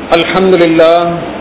الحمد لله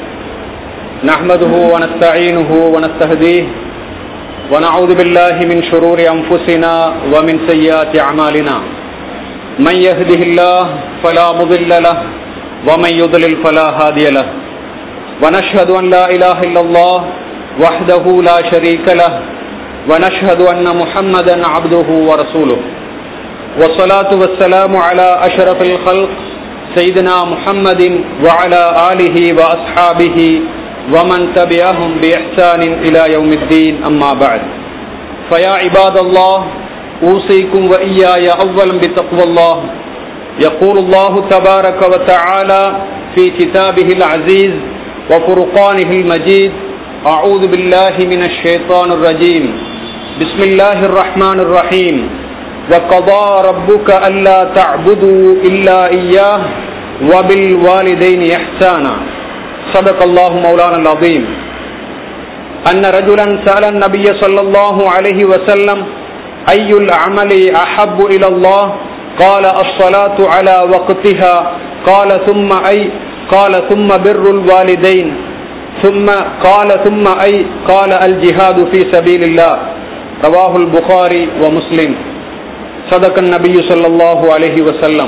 نحمده ونستعينه ونستهديه ونعوذ بالله من شرور أنفسنا ومن سيئات أعمالنا من يهده الله فلا مضل له ومن يضلل فلا هادي له ونشهد أن لا إله إلا الله وحده لا شريك له ونشهد أن محمدا عبده ورسوله والصلاة والسلام على أشرف الخلق سيدنا محمد وعلى آله وأصحابه ومن تبعهم بإحسان إلى يوم الدين أما بعد فيا عباد الله أوصيكم وإياي أولا بتقوى الله يقول الله تبارك وتعالى في كتابه العزيز وفرقانه المجيد أعوذ بالله من الشيطان الرجيم بسم الله الرحمن الرحيم وقضى ربك ألا تعبدوا إلا إياه وبالوالدين إحسانا صدق الله مولانا العظيم أن رجلا سأل النبي صلى الله عليه وسلم أي العمل أحب إلى الله قال الصلاة على وقتها قال ثم أي قال ثم بر الوالدين ثم قال ثم أي قال الجهاد في سبيل الله رواه البخاري ومسلم صدق النبي صلى الله عليه وسلم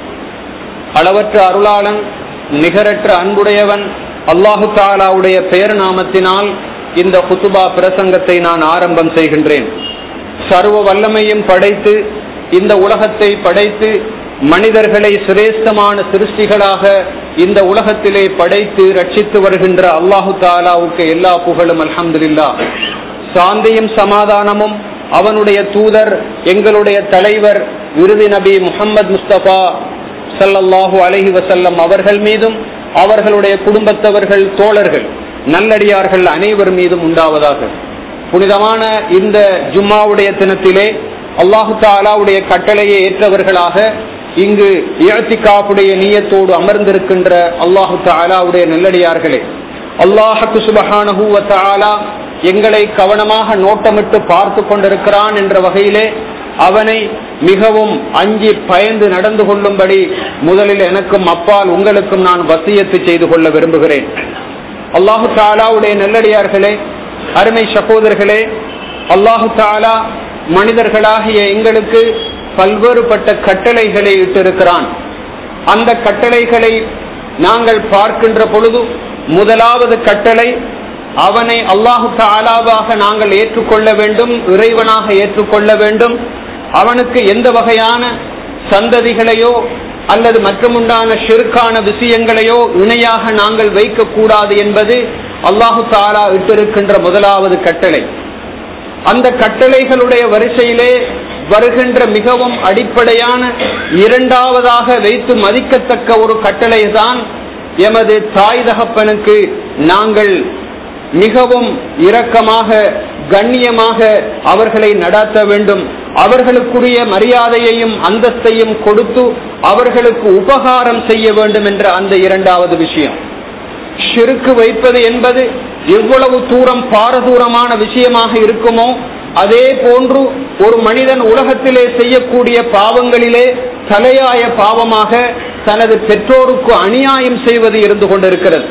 அளவற்ற அருளாளன் நிகரற்ற அன்புடையவன் அல்லாஹு தாலாவுடைய பெயர் நாமத்தினால் இந்த குத்துபா பிரசங்கத்தை நான் ஆரம்பம் செய்கின்றேன் சர்வ வல்லமையும் படைத்து இந்த உலகத்தை படைத்து மனிதர்களை சிரேஷ்டமான சிருஷ்டிகளாக இந்த உலகத்திலே படைத்து ரட்சித்து வருகின்ற அல்லாஹு தாலாவுக்கு எல்லா புகழும் அல்ஹம்துல்லா சாந்தியும் சமாதானமும் அவனுடைய தூதர் எங்களுடைய தலைவர் விருது நபி முகமது முஸ்தபா சல்லல்லாஹு அலஹி வசல்லம் அவர்கள் மீதும் அவர்களுடைய குடும்பத்தவர்கள் தோழர்கள் நல்லடியார்கள் அனைவர் மீதும் உண்டாவதாக புனிதமான இந்த ஜும்மாவுடைய தினத்திலே அல்லாஹு தாலாவுடைய கட்டளையை ஏற்றவர்களாக இங்கு இழத்திகாப்புடைய நீயத்தோடு அமர்ந்திருக்கின்ற அல்லாஹு தாலாவுடைய நல்லடியார்களே அல்லாஹு சுபஹானஹூ தாலா எங்களை கவனமாக நோட்டமிட்டு பார்த்து கொண்டிருக்கிறான் என்ற வகையிலே அவனை மிகவும் அஞ்சி பயந்து நடந்து கொள்ளும்படி முதலில் எனக்கும் அப்பால் உங்களுக்கும் நான் வசியத்து செய்து கொள்ள விரும்புகிறேன் அல்லாஹு தாலாவுடைய நல்லடியார்களே அருமை சகோதரர்களே அல்லாஹு தாலா மனிதர்களாகிய எங்களுக்கு பல்வேறுபட்ட கட்டளைகளை இட்டிருக்கிறான் அந்த கட்டளைகளை நாங்கள் பார்க்கின்ற பொழுது முதலாவது கட்டளை அவனை அல்லாஹு தாலாவாக நாங்கள் ஏற்றுக்கொள்ள வேண்டும் இறைவனாக ஏற்றுக்கொள்ள வேண்டும் அவனுக்கு எந்த வகையான சந்ததிகளையோ அல்லது மற்றுமுண்டான ஷிருக்கான விஷயங்களையோ இணையாக நாங்கள் வைக்கக்கூடாது என்பது அல்லாஹு தாலா இட்டிருக்கின்ற முதலாவது கட்டளை அந்த கட்டளைகளுடைய வரிசையிலே வருகின்ற மிகவும் அடிப்படையான இரண்டாவதாக வைத்து மதிக்கத்தக்க ஒரு கட்டளை தான் எமது தாய் தகப்பனுக்கு நாங்கள் மிகவும் இரக்கமாக கண்ணியமாக அவர்களை நடாத்த வேண்டும் அவர்களுக்குரிய மரியாதையையும் அந்தஸ்தையும் கொடுத்து அவர்களுக்கு உபகாரம் செய்ய வேண்டும் என்ற அந்த இரண்டாவது விஷயம் ஷிருக்கு வைப்பது என்பது எவ்வளவு தூரம் பாரதூரமான விஷயமாக இருக்குமோ அதே போன்று ஒரு மனிதன் உலகத்திலே செய்யக்கூடிய பாவங்களிலே தலையாய பாவமாக தனது பெற்றோருக்கு அநியாயம் செய்வது இருந்து கொண்டிருக்கிறது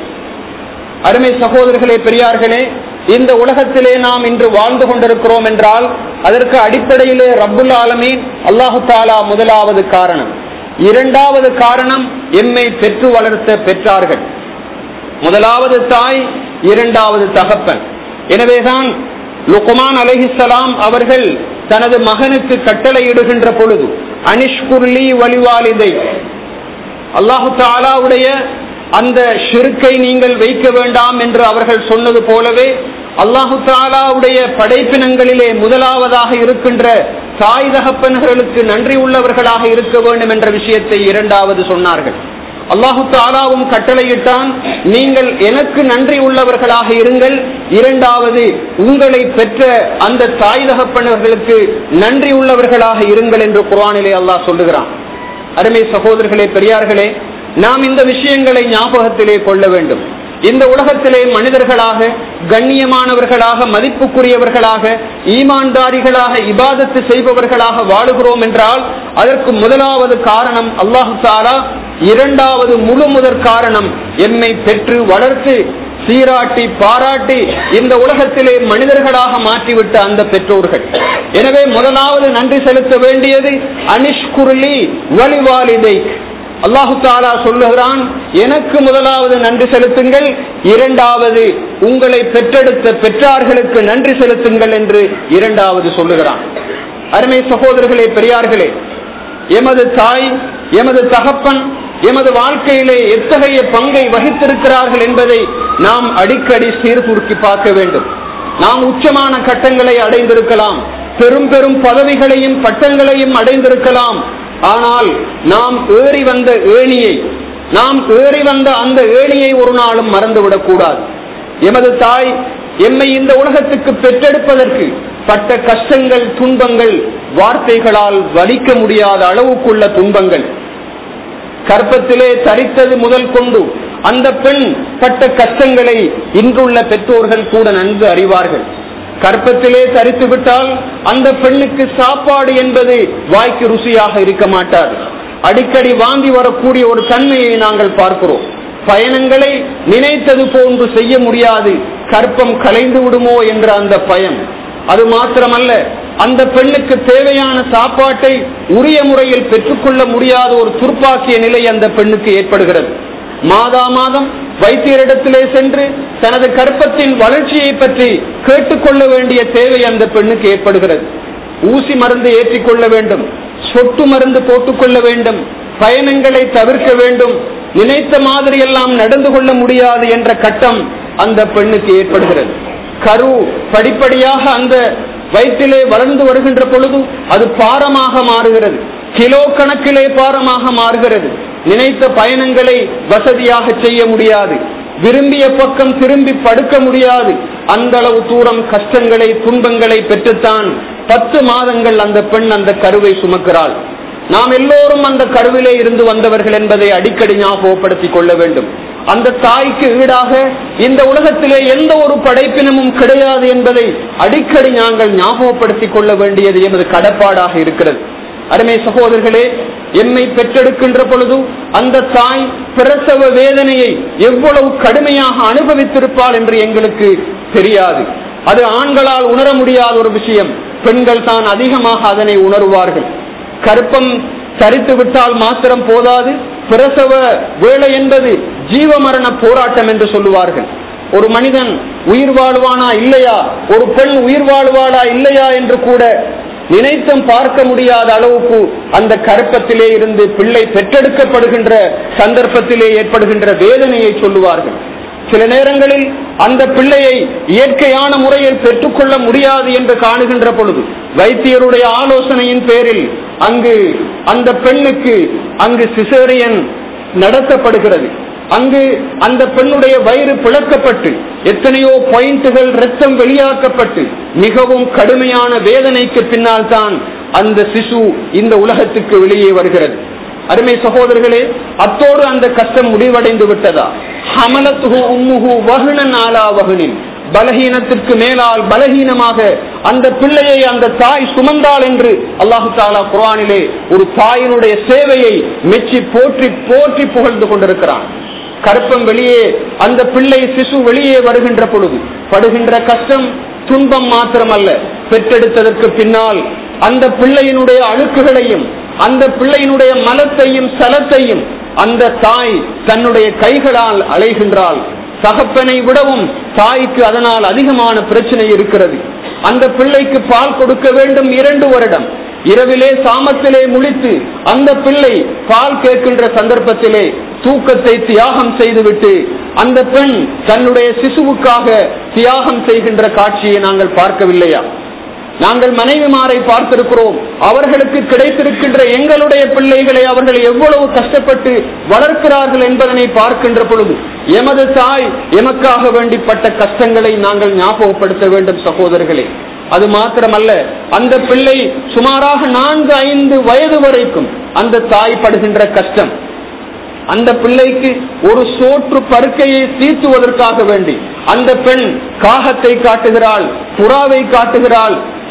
அருமை சகோதரர்களே பெரியார்களே இந்த உலகத்திலே நாம் இன்று வாழ்ந்து கொண்டிருக்கிறோம் என்றால் அதற்கு அடிப்படையிலே ரப்புல் ஆலமீன் அல்லாஹு தாலா முதலாவது காரணம் இரண்டாவது காரணம் எம்மை பெற்று வளர்த்த பெற்றார்கள் முதலாவது தாய் இரண்டாவது தகப்பன் எனவேதான் லுக்குமான் அலஹிசலாம் அவர்கள் தனது மகனுக்கு கட்டளையிடுகின்ற பொழுது அனிஷ்குர்லி வலிவாலிதை அல்லாஹு தாலாவுடைய அந்த ஷிருக்கை நீங்கள் வைக்க வேண்டாம் என்று அவர்கள் சொன்னது போலவே அல்லாஹு தாலாவுடைய படைப்பினங்களிலே முதலாவதாக இருக்கின்ற தாய் தகப்பன்களுக்கு நன்றி உள்ளவர்களாக இருக்க வேண்டும் என்ற விஷயத்தை இரண்டாவது சொன்னார்கள் அல்லாஹு தாலாவும் கட்டளையிட்டான் நீங்கள் எனக்கு நன்றி உள்ளவர்களாக இருங்கள் இரண்டாவது உங்களை பெற்ற அந்த தாய் தகப்பனர்களுக்கு நன்றி உள்ளவர்களாக இருங்கள் என்று குரானிலே அல்லாஹ் சொல்லுகிறான் அருமை சகோதரர்களே பெரியார்களே நாம் இந்த விஷயங்களை ஞாபகத்திலே கொள்ள வேண்டும் இந்த உலகத்திலே மனிதர்களாக கண்ணியமானவர்களாக மதிப்புக்குரியவர்களாக ஈமான்தாரிகளாக இபாதத்து செய்பவர்களாக வாழுகிறோம் என்றால் அதற்கு முதலாவது காரணம் அல்லாஹு தாலா இரண்டாவது முழு முதற் காரணம் எம்மை பெற்று வளர்த்து சீராட்டி பாராட்டி இந்த உலகத்திலே மனிதர்களாக மாற்றிவிட்ட அந்த பெற்றோர்கள் எனவே முதலாவது நன்றி செலுத்த வேண்டியது அனிஷ்குருளி வலிவாலிதை அல்லாஹு தாலா சொல்லுகிறான் எனக்கு முதலாவது நன்றி செலுத்துங்கள் இரண்டாவது உங்களை பெற்றெடுத்த பெற்றார்களுக்கு நன்றி செலுத்துங்கள் என்று இரண்டாவது சொல்லுகிறான் அருமை சகோதரர்களே பெரியார்களே எமது தாய் எமது தகப்பன் எமது வாழ்க்கையிலே எத்தகைய பங்கை வகித்திருக்கிறார்கள் என்பதை நாம் அடிக்கடி சீர்தூக்கி பார்க்க வேண்டும் நாம் உச்சமான கட்டங்களை அடைந்திருக்கலாம் பெரும் பெரும் பதவிகளையும் பட்டங்களையும் அடைந்திருக்கலாம் ஆனால் நாம் ஏறி வந்த ஏணியை நாம் ஏறி வந்த அந்த ஏணியை ஒரு நாளும் மறந்துவிடக் கூடாது எமது தாய் எம்மை இந்த உலகத்துக்கு பெற்றெடுப்பதற்கு பட்ட கஷ்டங்கள் துன்பங்கள் வார்த்தைகளால் வலிக்க முடியாத அளவுக்குள்ள துன்பங்கள் கற்பத்திலே தரித்தது முதல் கொண்டு அந்த பெண் பட்ட கஷ்டங்களை இன்றுள்ள பெற்றோர்கள் கூட நன்கு அறிவார்கள் கற்பத்திலே தரித்து விட்டால் அந்த பெண்ணுக்கு சாப்பாடு என்பது வாய்க்கு ருசியாக இருக்க மாட்டாது அடிக்கடி வாங்கி வரக்கூடிய ஒரு தன்மையை நாங்கள் பார்க்கிறோம் பயணங்களை நினைத்தது போன்று செய்ய முடியாது கற்பம் கலைந்து விடுமோ என்ற அந்த பயம் அது மாத்திரமல்ல அந்த பெண்ணுக்கு தேவையான சாப்பாட்டை உரிய முறையில் பெற்றுக்கொள்ள முடியாத ஒரு துர்ப்பாக்கிய நிலை அந்த பெண்ணுக்கு ஏற்படுகிறது மாதா மாதம் வைத்தியரிடத்திலே சென்று தனது கற்பத்தின் வளர்ச்சியை பற்றி கேட்டுக்கொள்ள வேண்டிய தேவை அந்த பெண்ணுக்கு ஏற்படுகிறது ஊசி மருந்து ஏற்றிக்கொள்ள வேண்டும் சொட்டு மருந்து போட்டுக்கொள்ள வேண்டும் பயணங்களை தவிர்க்க வேண்டும் நினைத்த மாதிரி எல்லாம் நடந்து கொள்ள முடியாது என்ற கட்டம் அந்த பெண்ணுக்கு ஏற்படுகிறது கரு படிப்படியாக அந்த வயிற்றிலே வளர்ந்து வருகின்ற பொழுது அது பாரமாக மாறுகிறது கிலோ கணக்கிலே பாரமாக மாறுகிறது நினைத்த பயணங்களை வசதியாக செய்ய முடியாது விரும்பிய பக்கம் திரும்பி படுக்க முடியாது அந்த அளவு தூரம் கஷ்டங்களை துன்பங்களை பெற்றுத்தான் பத்து மாதங்கள் அந்த பெண் அந்த கருவை சுமக்கிறாள் நாம் எல்லோரும் அந்த கருவிலே இருந்து வந்தவர்கள் என்பதை அடிக்கடி ஞாபகப்படுத்திக் கொள்ள வேண்டும் அந்த தாய்க்கு ஈடாக இந்த உலகத்திலே எந்த ஒரு படைப்பினமும் கிடையாது என்பதை அடிக்கடி நாங்கள் ஞாபகப்படுத்திக் கொள்ள வேண்டியது எமது கடப்பாடாக இருக்கிறது அருமை சகோதரர்களே எம்மை பெற்றெடுக்கின்ற பொழுது அந்த தாய் பிரசவ வேதனையை எவ்வளவு கடுமையாக அனுபவித்திருப்பாள் என்று எங்களுக்கு தெரியாது அது ஆண்களால் உணர முடியாத ஒரு விஷயம் பெண்கள் தான் அதிகமாக அதனை உணருவார்கள் கருப்பம் சரித்து விட்டால் மாத்திரம் போதாது பிரசவ வேலை என்பது ஜீவ மரண போராட்டம் என்று சொல்லுவார்கள் ஒரு மனிதன் உயிர் வாழ்வானா இல்லையா ஒரு பெண் உயிர் வாழ்வாளா இல்லையா என்று கூட நினைத்தும் பார்க்க முடியாத அளவுக்கு அந்த கருப்பத்திலே இருந்து பிள்ளை பெற்றெடுக்கப்படுகின்ற சந்தர்ப்பத்திலே ஏற்படுகின்ற வேதனையை சொல்லுவார்கள் சில நேரங்களில் அந்த பிள்ளையை இயற்கையான முறையில் பெற்றுக்கொள்ள முடியாது என்று காணுகின்ற பொழுது வைத்தியருடைய ஆலோசனையின் பேரில் அங்கு அந்த பெண்ணுக்கு அங்கு சிசேரியன் நடத்தப்படுகிறது அங்கு அந்த பெண்ணுடைய வயிறு பிளக்கப்பட்டு எத்தனையோ பாயிண்டுகள் ரத்தம் வெளியாக்கப்பட்டு மிகவும் கடுமையான வேதனைக்கு பின்னால் தான் அந்த சிசு இந்த உலகத்துக்கு வெளியே வருகிறது அருமை சகோதரர்களே அத்தோடு அந்த கஷ்டம் முடிவடைந்து விட்டதா ஹமலத்துகு உம்முகு வகுனன் ஆலா வகுனின் பலகீனத்திற்கு மேலால் பலகீனமாக அந்த பிள்ளையை அந்த தாய் சுமந்தாள் என்று அல்லாஹு தாலா குரானிலே ஒரு தாயினுடைய சேவையை மெச்சி போற்றி போற்றி புகழ்ந்து கொண்டிருக்கிறான் கருப்பம் வெளியே அந்த பிள்ளை சிசு வெளியே வருகின்ற பொழுது படுகின்ற கஷ்டம் துன்பம் மாத்திரமல்ல பெற்றெடுத்ததற்கு பின்னால் அந்த பிள்ளையினுடைய அழுக்குகளையும் அந்த பிள்ளையினுடைய மலத்தையும் சலத்தையும் அந்த தாய் தன்னுடைய கைகளால் அலைகின்றாள் தகப்பனை விடவும் தாய்க்கு அதனால் அதிகமான பிரச்சனை இருக்கிறது அந்த பிள்ளைக்கு பால் கொடுக்க வேண்டும் இரண்டு வருடம் இரவிலே சாமத்திலே முழித்து அந்த பிள்ளை பால் கேட்கின்ற சந்தர்ப்பத்திலே தூக்கத்தை தியாகம் செய்துவிட்டு அந்த பெண் தன்னுடைய சிசுவுக்காக தியாகம் செய்கின்ற காட்சியை நாங்கள் பார்க்கவில்லையா நாங்கள் மனைவிமாரை பார்த்திருக்கிறோம் அவர்களுக்கு கிடைத்திருக்கின்ற எங்களுடைய பிள்ளைகளை அவர்கள் எவ்வளவு கஷ்டப்பட்டு வளர்க்கிறார்கள் என்பதனை பார்க்கின்ற பொழுது எமது தாய் எமக்காக வேண்டிப்பட்ட கஷ்டங்களை நாங்கள் ஞாபகப்படுத்த வேண்டும் சகோதரர்களே அது மாத்திரமல்ல அந்த பிள்ளை சுமாராக நான்கு ஐந்து வயது வரைக்கும் அந்த தாய் படுகின்ற கஷ்டம் அந்த பிள்ளைக்கு ஒரு சோற்று பருக்கையை தீர்த்துவதற்காக வேண்டி அந்த பெண் காகத்தை காட்டுகிறாள் புறாவை காட்டுகிறாள்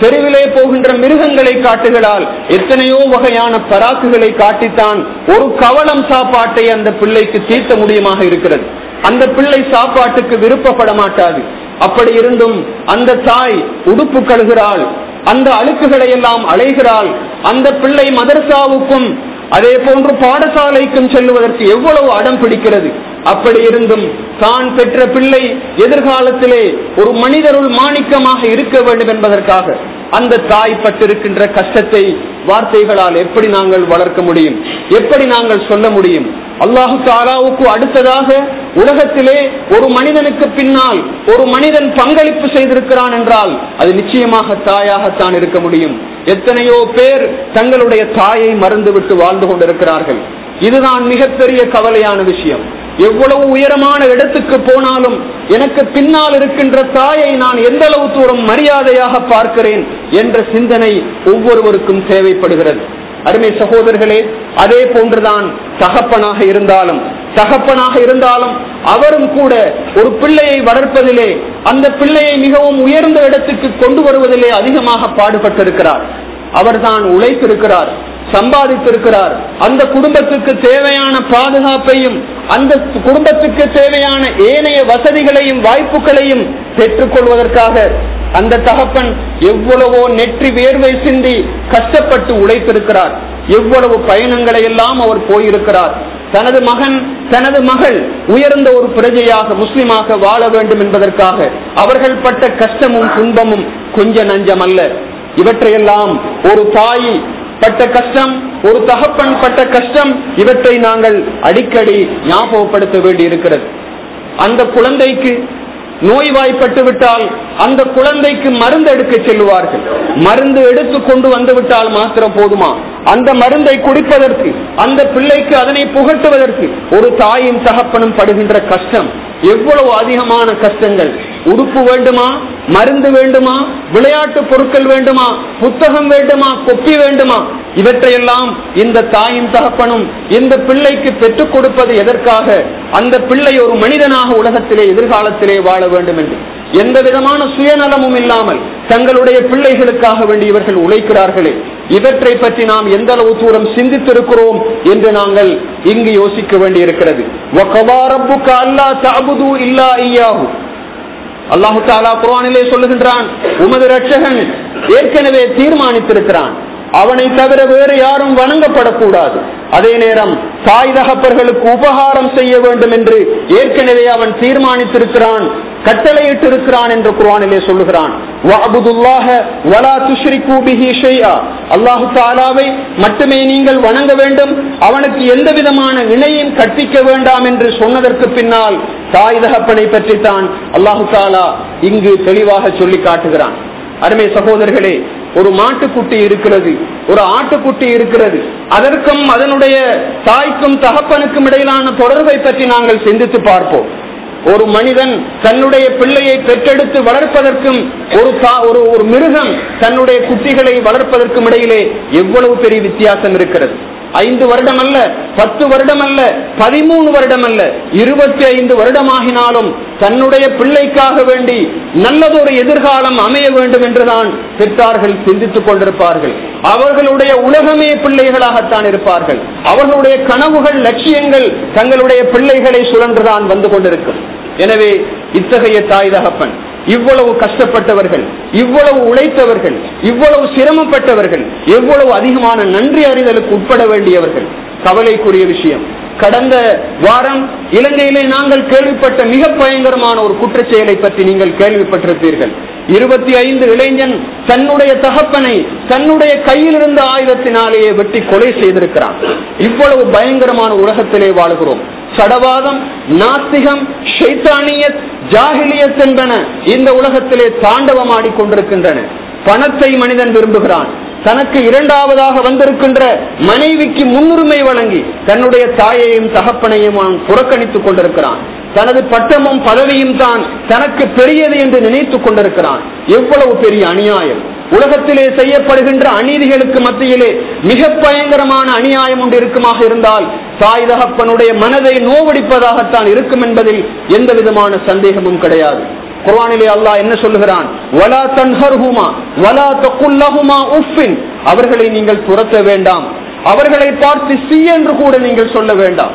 தெருவிலே போகின்ற மிருகங்களை காட்டுகிறாள் எத்தனையோ வகையான பராக்குகளை காட்டித்தான் ஒரு கவலம் சாப்பாட்டை அந்த பிள்ளைக்கு தீர்த்த முடியுமாக இருக்கிறது அந்த பிள்ளை சாப்பாட்டுக்கு விருப்பப்பட மாட்டாது அப்படி இருந்தும் அந்த தாய் உடுப்பு கழுகிறாள் அந்த அழுக்குகளை எல்லாம் அலைகிறாள் அந்த பிள்ளை மதரசாவுக்கும் அதே போன்று பாடசாலைக்கும் செல்லுவதற்கு எவ்வளவு அடம் பிடிக்கிறது அப்படி இருந்தும் தான் பெற்ற பிள்ளை எதிர்காலத்திலே ஒரு மனிதருள் மாணிக்கமாக இருக்க வேண்டும் என்பதற்காக அந்த தாய் பட்டிருக்கின்ற கஷ்டத்தை வார்த்தைகளால் எப்படி நாங்கள் வளர்க்க முடியும் எப்படி நாங்கள் சொல்ல முடியும் அல்லாஹு தாலாவுக்கு அடுத்ததாக உலகத்திலே ஒரு மனிதனுக்கு பின்னால் ஒரு மனிதன் பங்களிப்பு செய்திருக்கிறான் என்றால் அது நிச்சயமாக தாயாகத்தான் இருக்க முடியும் எத்தனையோ பேர் தங்களுடைய தாயை மறந்துவிட்டு வாழ்ந்து கொண்டிருக்கிறார்கள் இதுதான் மிகப்பெரிய கவலையான விஷயம் எவ்வளவு உயரமான இடத்துக்கு போனாலும் எனக்கு பின்னால் இருக்கின்ற தாயை நான் எந்த அளவு தூரம் மரியாதையாக பார்க்கிறேன் என்ற சிந்தனை ஒவ்வொருவருக்கும் தேவைப்படுகிறது அருமை சகோதரர்களே அதே போன்றுதான் தகப்பனாக இருந்தாலும் தகப்பனாக இருந்தாலும் அவரும் கூட ஒரு பிள்ளையை வளர்ப்பதிலே அந்த பிள்ளையை மிகவும் உயர்ந்த இடத்துக்கு கொண்டு வருவதிலே அதிகமாக பாடுபட்டிருக்கிறார் அவர்தான் உழைத்திருக்கிறார் சம்பாதித்திருக்கிறார் அந்த குடும்பத்துக்கு தேவையான பாதுகாப்பையும் அந்த குடும்பத்துக்கு தேவையான ஏனைய வசதிகளையும் வாய்ப்புகளையும் பெற்றுக் கொள்வதற்காக அந்த தகப்பன் எவ்வளவோ நெற்றி வேர்வை சிந்தி கஷ்டப்பட்டு உழைத்திருக்கிறார் எவ்வளவு பயணங்களை எல்லாம் அவர் போயிருக்கிறார் தனது மகன் தனது மகள் உயர்ந்த ஒரு பிரஜையாக முஸ்லிமாக வாழ வேண்டும் என்பதற்காக அவர்கள் பட்ட கஷ்டமும் துன்பமும் கொஞ்ச நஞ்சம் அல்ல இவற்றையெல்லாம் ஒரு தாய் பட்ட கஷ்டம் ஒரு தகப்பன் பட்ட கஷ்டம் இவற்றை நாங்கள் அடிக்கடி ஞாபகப்படுத்த வேண்டி இருக்கிறது அந்த குழந்தைக்கு நோய்வாய்ப்பட்டு விட்டால் அந்த குழந்தைக்கு மருந்து எடுக்க செல்லுவார்கள் மருந்து எடுத்து கொண்டு வந்து விட்டால் மாத்திரம் போதுமா அந்த மருந்தை குடிப்பதற்கு அந்த பிள்ளைக்கு அதனை புகட்டுவதற்கு ஒரு தாயும் தகப்பனும் படுகின்ற கஷ்டம் எவ்வளவு அதிகமான கஷ்டங்கள் உடுப்பு வேண்டுமா மருந்து வேண்டுமா விளையாட்டு பொருட்கள் வேண்டுமா புத்தகம் வேண்டுமா கொப்பி வேண்டுமா இவற்றையெல்லாம் இந்த தாயும் தகப்பனும் இந்த பிள்ளைக்கு பெற்றுக் கொடுப்பது எதற்காக அந்த பிள்ளை ஒரு மனிதனாக உலகத்திலே எதிர்காலத்திலே வாழ வேண்டும் என்று எந்த விதமான சுயநலமும் இல்லாமல் தங்களுடைய பிள்ளைகளுக்காக வேண்டி இவர்கள் உழைக்கிறார்களே இவற்றை பற்றி நாம் எந்த அளவு தூரம் சிந்தித்திருக்கிறோம் என்று நாங்கள் இங்கு யோசிக்க வேண்டியிருக்கிறது அல்லாஹு தாலா குரானிலே சொல்லுகின்றான் உமது ரட்சகன் ஏற்கனவே தீர்மானித்திருக்கிறான் அவனை தவிர வேறு யாரும் வணங்கப்படக்கூடாது அதே நேரம் தாய் தகப்பர்களுக்கு உபகாரம் செய்ய வேண்டும் என்று ஏற்கனவே அவன் தீர்மானித்திருக்கிறான் கட்டளையிட்டிருக்கிறான் என்று குரானிலே சொல்லுகிறான் அல்லாஹு தாலாவை மட்டுமே நீங்கள் வணங்க வேண்டும் அவனுக்கு எந்த விதமான இணையும் கற்பிக்க வேண்டாம் என்று சொன்னதற்கு பின்னால் தாய் தகப்பனை பற்றித்தான் அல்லாஹு தாலா இங்கு தெளிவாக சொல்லி காட்டுகிறான் அருமை சகோதரர்களே ஒரு மாட்டுக்குட்டி இருக்கிறது ஒரு ஆட்டுக்குட்டி இருக்கிறது அதற்கும் அதனுடைய தாய்க்கும் தகப்பனுக்கும் இடையிலான தொடர்பை பற்றி நாங்கள் சிந்தித்து பார்ப்போம் ஒரு மனிதன் தன்னுடைய பிள்ளையை பெற்றெடுத்து வளர்ப்பதற்கும் ஒரு ஒரு ஒரு மிருகம் தன்னுடைய குட்டிகளை வளர்ப்பதற்கும் இடையிலே எவ்வளவு பெரிய வித்தியாசம் இருக்கிறது ஐந்து வருடம் அல்ல பத்து வருடம் அல்ல பதிமூணு வருடம் அல்ல இருபத்தி ஐந்து வருடமாகினாலும் தன்னுடைய பிள்ளைக்காக வேண்டி நல்லதொரு எதிர்காலம் அமைய வேண்டும் என்றுதான் பெற்றார்கள் சிந்தித்துக் கொண்டிருப்பார்கள் அவர்களுடைய உலகமே பிள்ளைகளாகத்தான் இருப்பார்கள் அவர்களுடைய கனவுகள் லட்சியங்கள் தங்களுடைய பிள்ளைகளை சுழன்றுதான் வந்து கொண்டிருக்கும் எனவே இத்தகைய தாய் தகப்பன் இவ்வளவு கஷ்டப்பட்டவர்கள் இவ்வளவு உழைத்தவர்கள் இவ்வளவு சிரமப்பட்டவர்கள் எவ்வளவு அதிகமான நன்றி அறிதலுக்கு உட்பட வேண்டியவர்கள் கவலைக்குரிய விஷயம் கடந்த வாரம் இலங்கையிலே நாங்கள் கேள்விப்பட்ட மிக பயங்கரமான ஒரு குற்றச்செயலை பற்றி நீங்கள் கேள்விப்பட்டிருப்பீர்கள் இருபத்தி ஐந்து இளைஞன் தன்னுடைய தகப்பனை தன்னுடைய கையில் இருந்த ஆயுதத்தினாலேயே வெட்டி கொலை செய்திருக்கிறான் இவ்வளவு பயங்கரமான உலகத்திலே வாழ்கிறோம் சடவாதம் நாத்திகம் ஷைத்தானியத் ஜாகிலியத் என்பன இந்த உலகத்திலே தாண்டவமாடி கொண்டிருக்கின்றன பணத்தை மனிதன் விரும்புகிறான் தனக்கு இரண்டாவதாக வந்திருக்கின்ற மனைவிக்கு முன்னுரிமை வழங்கி தன்னுடைய தாயையும் தகப்பனையும் அவன் புறக்கணித்துக் கொண்டிருக்கிறான் தனது பட்டமும் பதவியும் தான் தனக்கு பெரியது என்று நினைத்துக் கொண்டிருக்கிறான் எவ்வளவு பெரிய அநியாயம் உலகத்திலே செய்யப்படுகின்ற அநீதிகளுக்கு மத்தியிலே மிக பயங்கரமான அநியாயம் ஒன்று இருக்குமாக இருந்தால் தாய் தகப்பனுடைய மனதை நோவடிப்பதாகத்தான் இருக்கும் என்பதில் எந்த விதமான சந்தேகமும் கிடையாது குர்ஆனிலே அல்லாஹ் என்ன சொல்லுகிறான் வலா தன்ஹர்ஹுமா வலா தகுல்லஹுமா உஃபின் அவர்களை நீங்கள் துரத்த வேண்டாம் அவர்களை பார்த்து சி என்று கூட நீங்கள் சொல்ல வேண்டாம்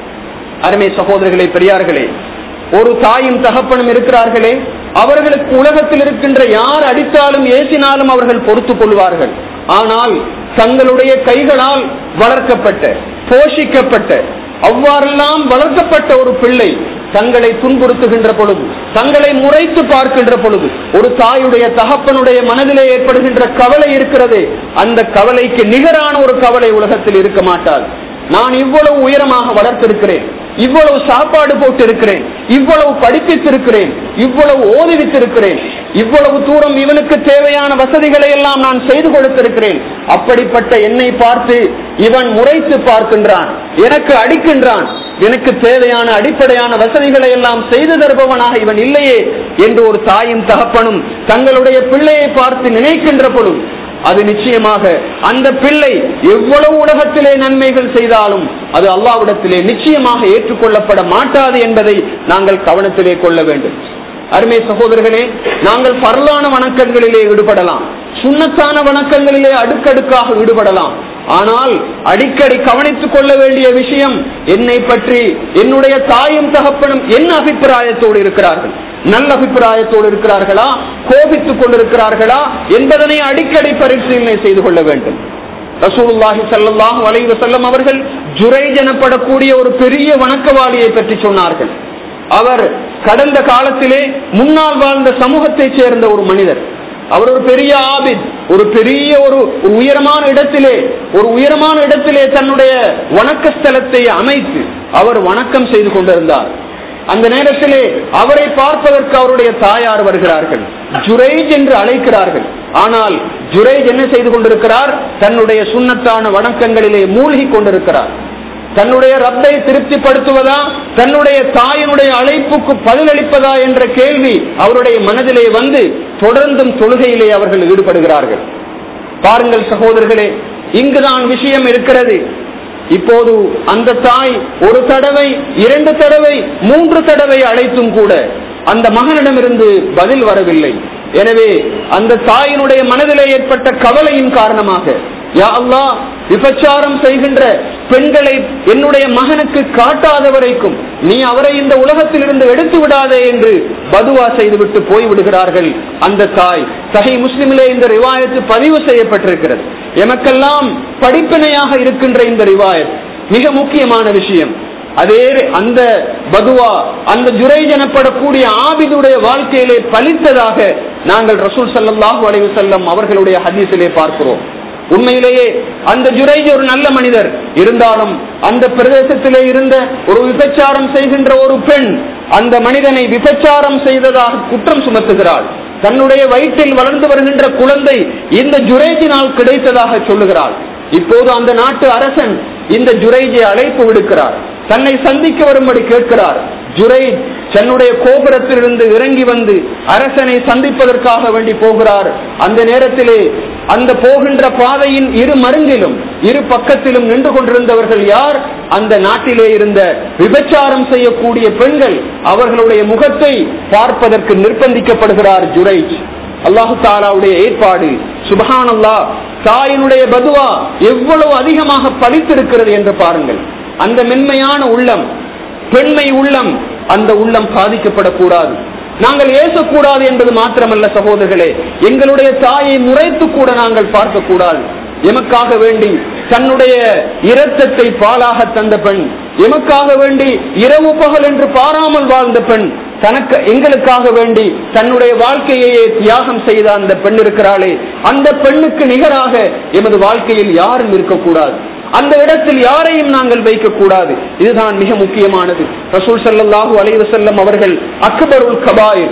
அருமை சகோதரர்களே பெரியார்களே ஒரு தாயும் தகப்பனும் இருக்கிறார்களே அவர்களுக்கு உலகத்தில் இருக்கின்ற யார் அடித்தாலும் ஏசினாலும் அவர்கள் பொறுத்துக் கொள்வார்கள் ஆனால் தங்களுடைய கைகளால் வளர்க்கப்பட்ட போஷிக்கப்பட்ட அவ்வாறெல்லாம் வளர்க்கப்பட்ட ஒரு பிள்ளை தங்களை துன்புறுத்துகின்ற பொழுது தங்களை முறைத்து பார்க்கின்ற பொழுது ஒரு தாயுடைய தகப்பனுடைய மனதிலே ஏற்படுகின்ற கவலை இருக்கிறதே அந்த கவலைக்கு நிகரான ஒரு கவலை உலகத்தில் இருக்க மாட்டாது நான் இவ்வளவு உயரமாக வளர்த்திருக்கிறேன் இவ்வளவு சாப்பாடு போட்டு இருக்கிறேன் இவ்வளவு படிப்பித்திருக்கிறேன் இவ்வளவு ஓதுவித்திருக்கிறேன் இவ்வளவு தூரம் இவனுக்கு தேவையான வசதிகளை எல்லாம் நான் செய்து கொடுத்திருக்கிறேன் அப்படிப்பட்ட என்னை பார்த்து இவன் முறைத்து பார்க்கின்றான் எனக்கு அடிக்கின்றான் எனக்கு தேவையான அடிப்படையான வசதிகளை எல்லாம் செய்து தருபவனாக இவன் இல்லையே என்று ஒரு தாயும் தகப்பனும் தங்களுடைய பிள்ளையை பார்த்து நினைக்கின்ற பொழுது அது நிச்சயமாக அந்த பிள்ளை எவ்வளவு உலகத்திலே நன்மைகள் செய்தாலும் அது அல்லாவிடத்திலே நிச்சயமாக ஏற்றுக்கொள்ளப்பட மாட்டாது என்பதை நாங்கள் கவனத்திலே கொள்ள வேண்டும் அருமை சகோதரர்களே நாங்கள் பரலான வணக்கங்களிலே ஈடுபடலாம் சுண்ணத்தான வணக்கங்களிலே அடுக்கடுக்காக ஈடுபடலாம் ஆனால் அடிக்கடி கவனித்துக் கொள்ள வேண்டிய விஷயம் என்னை பற்றி என்னுடைய தாயும் தகப்பனும் என்ன அபிப்பிராயத்தோடு இருக்கிறார்கள் நல்ல அபிப்பிராயத்தோடு இருக்கிறார்களா கோபித்துக் கொண்டிருக்கிறார்களா என்பதனை அடிக்கடி பரிசீலனை செய்து கொள்ள வேண்டும் ரசூலுல்லாஹி ஸல்லல்லாஹு அலைஹி வஸல்லம் அவர்கள் ஜுரைஜ் எனப்படக்கூடிய ஒரு பெரிய வணக்கவாளியை பற்றி சொன்னார்கள் அவர் கடந்த காலத்திலே முன்னால் வாழ்ந்த சமூகத்தைச் சேர்ந்த ஒரு மனிதர் அவர் ஒரு பெரிய ஆபித் ஒரு பெரிய ஒரு ஒரு உயரமான இடத்திலே ஒரு உயரமான இடத்திலே தன்னுடைய வணக்க ஸ்தலத்தை அமைத்து அவர் வணக்கம் செய்து கொண்டிருந்தார் அந்த நேரத்திலே அவரை பார்ப்பதற்கு அவருடைய தாயார் வருகிறார்கள் ஜுரைஜ் என்று அழைக்கிறார்கள் ஆனால் ஜுரைஜ் என்ன செய்து கொண்டிருக்கிறார் தன்னுடைய சுண்ணத்தான வணக்கங்களிலே மூழ்கி கொண்டிருக்கிறார் தன்னுடைய ரப்பை திருப்திப்படுத்துவதா தன்னுடைய தாயினுடைய அழைப்புக்கு பதிலளிப்பதா என்ற கேள்வி அவருடைய மனதிலே வந்து தொடர்ந்தும் தொழுகையிலே அவர்கள் ஈடுபடுகிறார்கள் பாருங்கள் சகோதரர்களே இங்குதான் விஷயம் இருக்கிறது இப்போது அந்த தாய் ஒரு தடவை இரண்டு தடவை மூன்று தடவை அழைத்தும் கூட அந்த மகனிடமிருந்து பதில் வரவில்லை எனவே அந்த தாயினுடைய மனதிலே ஏற்பட்ட கவலையின் காரணமாக யா அல்லாஹ் விபச்சாரம் செய்கின்ற பெண்களை என்னுடைய மகனுக்கு காட்டாத வரைக்கும் நீ அவரை இந்த உலகத்தில் இருந்து எடுத்து விடாதே என்று பதுவா செய்துவிட்டு போய்விடுகிறார்கள் அந்த தாய் சஹி முஸ்லிமிலே இந்த ரிவாயத்து பதிவு செய்யப்பட்டிருக்கிறது எமக்கெல்லாம் படிப்பினையாக இருக்கின்ற இந்த ரிவாயத் மிக முக்கியமான விஷயம் அதே அந்த பதுவா அந்த ஜுரைஜ் எனப்படக்கூடிய ஆபிதுடைய வாழ்க்கையிலே பலித்ததாக நாங்கள் ரசூல் சல்லாஹூ அலைவு செல்லம் அவர்களுடைய ஹதீஸிலே பார்க்கிறோம் உண்மையிலேயே அந்த ஜுரைஜ் ஒரு நல்ல மனிதர் இருந்தாலும் அந்த பிரதேசத்திலே இருந்த ஒரு விபச்சாரம் செய்கின்ற ஒரு பெண் அந்த மனிதனை விபச்சாரம் செய்ததாக குற்றம் சுமத்துகிறாள் தன்னுடைய வயிற்றில் வளர்ந்து வருகின்ற குழந்தை இந்த ஜுரேஜினால் கிடைத்ததாக சொல்லுகிறாள் இப்போது அந்த நாட்டு அரசன் இந்த ஜுரைஜை அழைப்பு விடுக்கிறார் தன்னை சந்திக்க வரும்படி கேட்கிறார் ஜுரை தன்னுடைய கோபுரத்திலிருந்து இறங்கி வந்து அரசனை சந்திப்பதற்காக வேண்டி போகிறார் அந்த நேரத்திலே அந்த போகின்ற பாதையின் இரு மருங்கிலும் இரு பக்கத்திலும் நின்று கொண்டிருந்தவர்கள் யார் அந்த நாட்டிலே இருந்த விபச்சாரம் செய்யக்கூடிய பெண்கள் அவர்களுடைய முகத்தை பார்ப்பதற்கு நிர்பந்திக்கப்படுகிறார் ஜுரைஜ் அல்லாஹு தாலாவுடைய ஏற்பாடு சுபஹான் அல்லா தாயினுடைய பதுவா எவ்வளவு அதிகமாக பலித்திருக்கிறது என்று பாருங்கள் அந்த மென்மையான உள்ளம் பெண்மை உள்ளம் அந்த உள்ளம் பாதிக்கப்படக்கூடாது நாங்கள் ஏசக்கூடாது என்பது மாத்திரமல்ல சகோதரர்களே எங்களுடைய தாயை முறைத்து கூட நாங்கள் பார்க்க கூடாது எமக்காக வேண்டி தன்னுடைய இரத்தத்தை பாலாக தந்த பெண் எமக்காக வேண்டி இரவு பகல் என்று பாராமல் வாழ்ந்த பெண் தனக்கு எங்களுக்காக வேண்டி தன்னுடைய வாழ்க்கையையே தியாகம் செய்த அந்த பெண் இருக்கிறாளே அந்த பெண்ணுக்கு நிகராக எமது வாழ்க்கையில் யாரும் இருக்கக்கூடாது அந்த இடத்தில் யாரையும் நாங்கள் வைக்க கூடாது இதுதான் மிக முக்கியமானது ரசூல் சல்லாஹூ அலைவசல்லம் அவர்கள் அக்பருல் கபாயில்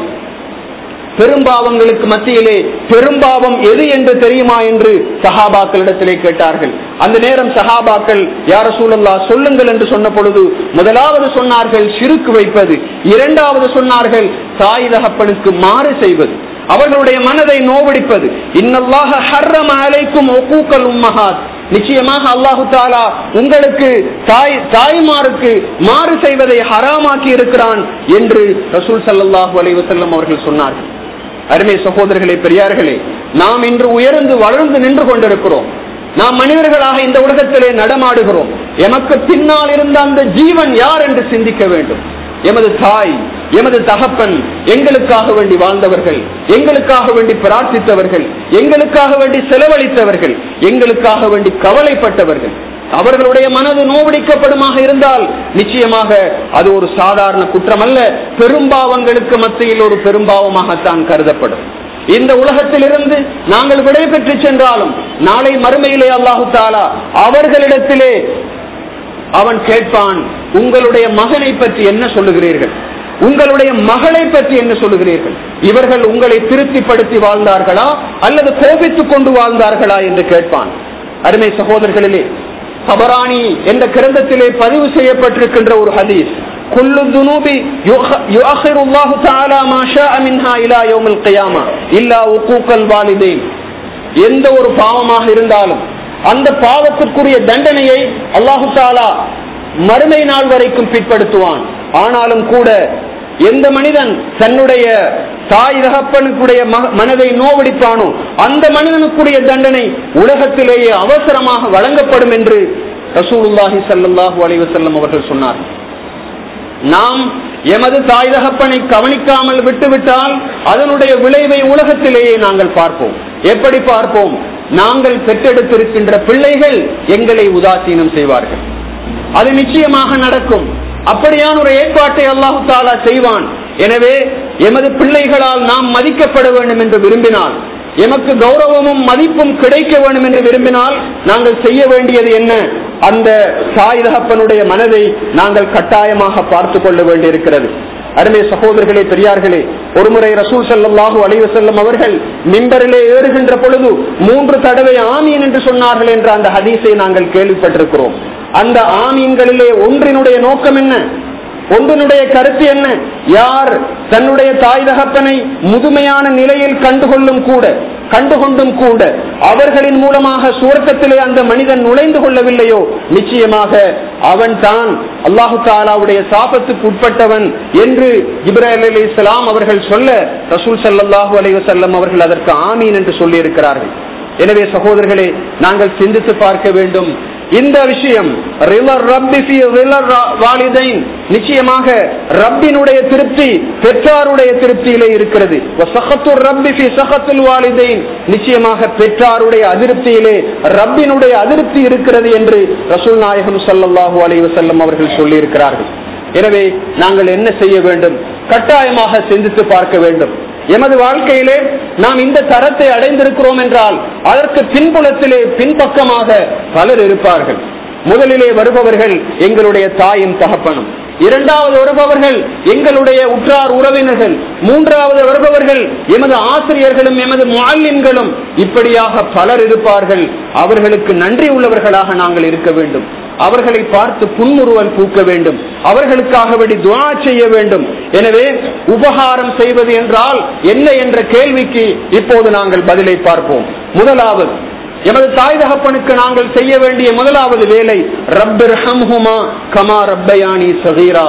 பெரும்பாவங்களுக்கு மத்தியிலே பெரும்பாவம் எது என்று தெரியுமா என்று சஹாபாக்களிடத்திலே கேட்டார்கள் அந்த நேரம் சஹாபாக்கள் யார சூழல்லா சொல்லுங்கள் என்று சொன்ன பொழுது முதலாவது சொன்னார்கள் சிறுக்கு வைப்பது இரண்டாவது சொன்னார்கள் தாய் தகப்பனுக்கு மாறு செய்வது அவர்களுடைய மனதை நோவடிப்பது இன்னல்லாக ஹர்ரம் அலைக்கும் ஒக்கூக்கல் உம்மஹாத் நிச்சயமாக அல்லாஹு தாலா உங்களுக்கு தாய் தாய்மாருக்கு மாறு செய்வதை ஹராமாக்கி இருக்கிறான் என்று ரசூல் சல்லாஹூ அலைஹி வஸல்லம் அவர்கள் சொன்னார்கள் அருமை சகோதரர்களே பெரியார்களே நாம் இன்று உயர்ந்து வளர்ந்து நின்று கொண்டிருக்கிறோம் நாம் மனிதர்களாக இந்த உலகத்திலே நடமாடுகிறோம் எமக்கு பின்னால் இருந்த அந்த ஜீவன் யார் என்று சிந்திக்க வேண்டும் எமது தாய் எமது தகப்பன் எங்களுக்காக வேண்டி வாழ்ந்தவர்கள் எங்களுக்காக வேண்டி பிரார்த்தித்தவர்கள் எங்களுக்காக வேண்டி செலவழித்தவர்கள் எங்களுக்காக வேண்டி கவலைப்பட்டவர்கள் அவர்களுடைய மனது நோவடிக்கப்படுமாக இருந்தால் நிச்சயமாக அது ஒரு சாதாரண குற்றம் அல்ல பெரும்பாவங்களுக்கு மத்தியில் ஒரு பெரும்பாவமாகத்தான் கருதப்படும் இந்த உலகத்திலிருந்து நாங்கள் விடை பெற்று சென்றாலும் நாளை மறுமையிலே அல்லாஹு தாலா அவர்களிடத்திலே அவன் கேட்பான் உங்களுடைய மகனை பற்றி என்ன சொல்லுகிறீர்கள் உங்களுடைய மகளை பற்றி என்ன சொல்லுகிறீர்கள் இவர்கள் உங்களை திருப்திப்படுத்தி வாழ்ந்தார்களா அல்லது கோபித்துக் கொண்டு வாழ்ந்தார்களா என்று கேட்பான் அருமை சகோதரர்களிலே சபராணி என்ற கிரந்தத்திலே பதிவு செய்யப்பட்டிருக்கின்ற ஒரு ஹதீஸ் குல்லு துனூபி யுஅخر الله تعالى ما شاء منها الى يوم القيامه الا حقوق الوالدين எந்த ஒரு பாவமாக இருந்தாலும் அந்த பாவத்திற்குரிய தண்டனையை அல்லாஹு தாலா மறுமை நாள் வரைக்கும் பிற்படுத்துவான் ஆனாலும் கூட எந்த மனிதன் தன்னுடைய தாய் தகப்பனுக்குடைய மனதை நோவடிப்பானோ அந்த மனிதனுக்குரிய தண்டனை உலகத்திலேயே அவசரமாக வழங்கப்படும் என்று ரசூலுல்லாஹி சல்லாஹூ அலைவசல்லம் அவர்கள் சொன்னார் நாம் எமது தாய் தகப்பனை கவனிக்காமல் விட்டுவிட்டால் அதனுடைய விளைவை உலகத்திலேயே நாங்கள் பார்ப்போம் எப்படி பார்ப்போம் நாங்கள் பெற்றெடுத்திருக்கின்ற பிள்ளைகள் எங்களை உதாசீனம் செய்வார்கள் அது நிச்சயமாக நடக்கும் அப்படியான ஒரு ஏற்பாட்டை அல்லாஹு தாலா செய்வான் எனவே எமது பிள்ளைகளால் நாம் மதிக்கப்பட வேண்டும் என்று விரும்பினால் எமக்கு கௌரவமும் மதிப்பும் கிடைக்க வேண்டும் என்று விரும்பினால் நாங்கள் செய்ய வேண்டியது என்ன அந்த தாய் தகப்பனுடைய மனதை நாங்கள் கட்டாயமாக பார்த்து கொள்ள வேண்டியிருக்கிறது அருமை சகோதரர்களே பெரியார்களே ஒருமுறை ரசூல் செல்லல்லாஹு அலைவ செல்லும் அவர்கள் மிம்பரிலே ஏறுகின்ற பொழுது மூன்று தடவை ஆமீன் என்று சொன்னார்கள் என்ற அந்த ஹதீஸை நாங்கள் கேள்விப்பட்டிருக்கிறோம் அந்த ஆமீன்களிலே ஒன்றினுடைய நோக்கம் என்ன ஒன்றினுடைய கருத்து என்ன யார் தன்னுடைய தாய் தகப்பனை முதுமையான நிலையில் கண்டுகொள்ளும் கூட கண்டுகொண்டும் கூட அவர்களின் மூலமாக சுவர்க்கத்திலே அந்த மனிதன் நுழைந்து கொள்ளவில்லையோ நிச்சயமாக அவன் தான் அல்லாஹு தாலாவுடைய சாபத்துக்கு உட்பட்டவன் என்று இப்ராஹிம் அலி இஸ்லாம் அவர்கள் சொல்ல ரசூல் சல்லாஹூ அலைவசல்லம் அவர்கள் அதற்கு ஆமீன் என்று சொல்லி இருக்கிறார்கள் எனவே சகோதரர்களே நாங்கள் சிந்தித்து பார்க்க வேண்டும் இந்த விஷயம் நிச்சயமாக ரப்பினுடைய திருப்தி பெற்றாருடைய திருப்தியிலே இருக்கிறது நிச்சயமாக பெற்றாருடைய அதிருப்தியிலே ரப்பினுடைய அதிருப்தி இருக்கிறது என்று ரசூல் நாயகம் சல்லாஹூ அலைவசல்லம் அவர்கள் சொல்லி இருக்கிறார்கள் எனவே நாங்கள் என்ன செய்ய வேண்டும் கட்டாயமாக சிந்தித்து பார்க்க வேண்டும் எமது வாழ்க்கையிலே நாம் இந்த தரத்தை அடைந்திருக்கிறோம் என்றால் அதற்கு பின்புலத்திலே பின்பக்கமாக பலர் இருப்பார்கள் முதலிலே வருபவர்கள் எங்களுடைய தாயும் தகப்பனும் இரண்டாவது வருபவர்கள் எங்களுடைய உற்றார் உறவினர்கள் மூன்றாவது வருபவர்கள் எமது ஆசிரியர்களும் எமது மாலின்களும் இப்படியாக பலர் இருப்பார்கள் அவர்களுக்கு நன்றி உள்ளவர்களாக நாங்கள் இருக்க வேண்டும் அவர்களை பார்த்து புன்முறுவல் பூக்க வேண்டும் அவர்களுக்காக வேண்டி துவா செய்ய வேண்டும் எனவே உபகாரம் செய்வது என்றால் என்ன என்ற கேள்விக்கு இப்போது நாங்கள் பதிலை பார்ப்போம் முதலாவது எமது தாய் தகப்பனுக்கு நாங்கள் செய்ய வேண்டிய முதலாவது வேலை ரப்பிர் ஹம்ஹுமா கமா ரப்பயானி சகீரா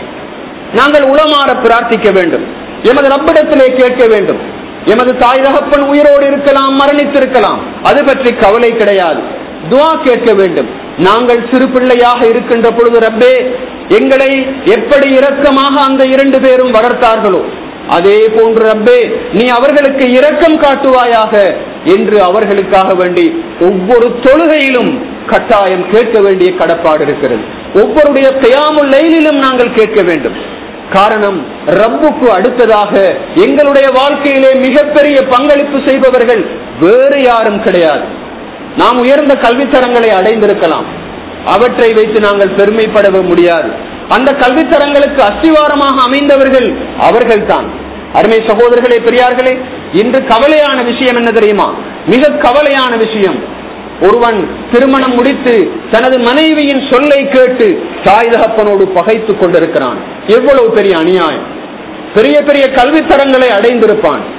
நாங்கள் உளமாற பிரார்த்திக்க வேண்டும் எமது ரப்பிடத்திலே கேட்க வேண்டும் எமது தாய் தகப்பன் உயிரோடு இருக்கலாம் மரணித்திருக்கலாம் அது பற்றி கவலை கிடையாது துவா கேட்க வேண்டும் நாங்கள் சிறு பிள்ளையாக இருக்கின்ற பொழுது ரப்பே எங்களை எப்படி இரக்கமாக அந்த இரண்டு பேரும் வளர்த்தார்களோ அதே போன்று ரப்பே நீ அவர்களுக்கு இரக்கம் காட்டுவாயாக என்று அவர்களுக்காக வேண்டி ஒவ்வொரு தொழுகையிலும் கட்டாயம் கேட்க வேண்டிய கடப்பாடு இருக்கிறது ஒவ்வொருடைய கயாமுல் லைலிலும் நாங்கள் கேட்க வேண்டும் காரணம் ரப்புக்கு அடுத்ததாக எங்களுடைய வாழ்க்கையிலே மிகப்பெரிய பங்களிப்பு செய்பவர்கள் வேறு யாரும் கிடையாது நாம் உயர்ந்த கல்வித்தரங்களை அடைந்திருக்கலாம் அவற்றை வைத்து நாங்கள் பெருமைப்பட முடியாது அந்த கல்வித்தரங்களுக்கு அஸ்திவாரமாக அமைந்தவர்கள் அவர்கள்தான் அருமை சகோதரர்களே பெரியார்களே இன்று கவலையான விஷயம் என்ன தெரியுமா மிக கவலையான விஷயம் ஒருவன் திருமணம் முடித்து தனது மனைவியின் சொல்லை கேட்டு தாய் தகப்பனோடு பகைத்துக் கொண்டிருக்கிறான் எவ்வளவு பெரிய அநியாயம் பெரிய பெரிய கல்வித்தரங்களை அடைந்திருப்பான்